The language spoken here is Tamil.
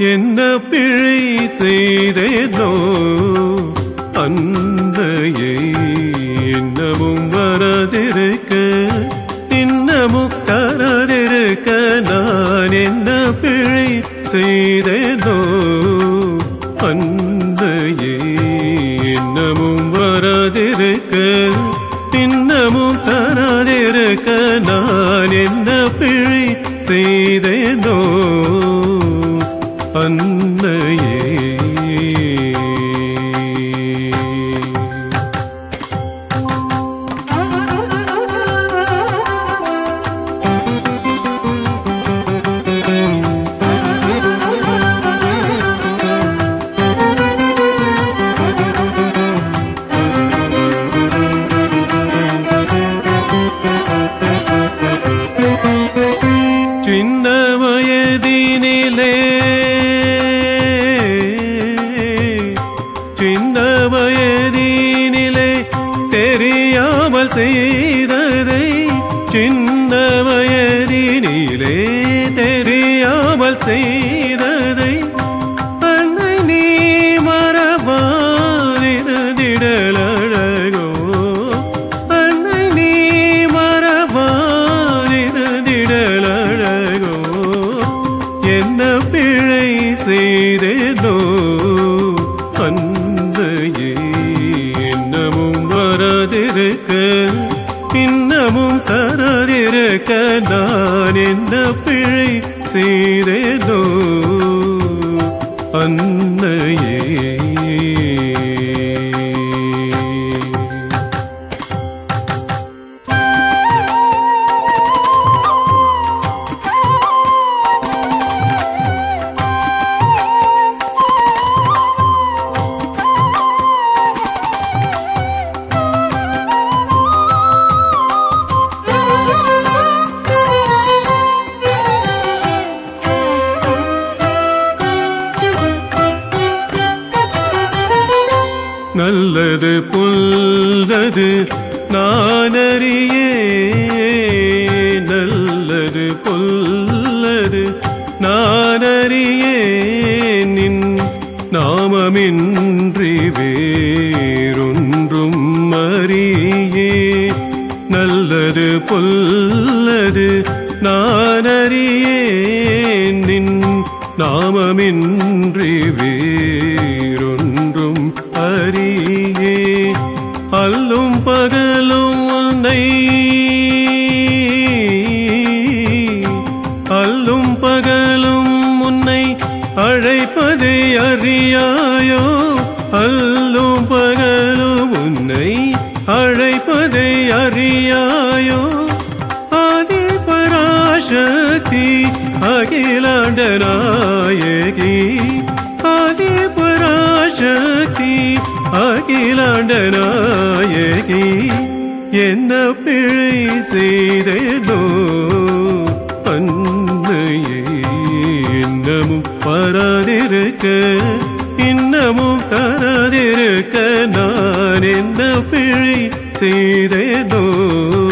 என்ன பிழை செய்தேனோ அந்தையை இன்னமும் வரதிருக்க இன்னமும் தரதிருக்க நான் என்ன பிழை செய்தேனோ அந்தையை இன்னமும் வரதிருக்க இன்னமும் தராதிருக்க நான் என்ன பிழை செய்தேனோ அன்னையே சின்ன வயதினிலே சின்ன வயதினிலே தெரியாமல் செய்ததை சின்ன வயதினிலே தெரியாமல் செய்ததை அன்னை நீ மறவாதிருந்திடலழகோ அன்னை நீ மறவாதிருந்திடலழகோ என்ன பிழை செய்தேனோ அந்தையே இன்னமும் வராதிருக்க இன்னமும் தராதிருக்க நான் என்ன பிழை செய்தேனோ அன்னையே நல்லது புல்லது நானறியே நல்லது புல்லது நானறியே நின் நாமமின்றி வேறொன்றும் அறியே நல்லது புல்லது நானறியே நின் நாமமின்றி வேறொன்றும் அறியே அல்லும் பகலும் உன்னை அல்லும் பகலும் உன்னை அழைப்பதை அறியாயோ அல்லும் பகலும் உன்னை அழைப்பதை அறியாயோ ஆதி பராசக்தி அகிலாண்ட நாயகி ஆதி பராசக்தி அகிலாண்ட நாயகி என்ன பிழை செய்தேனோ அன்னையே இன்னமும் வராதிருக்க இன்னமும் தராதிருக்க நான் என்ன பிழை செய்தேனோ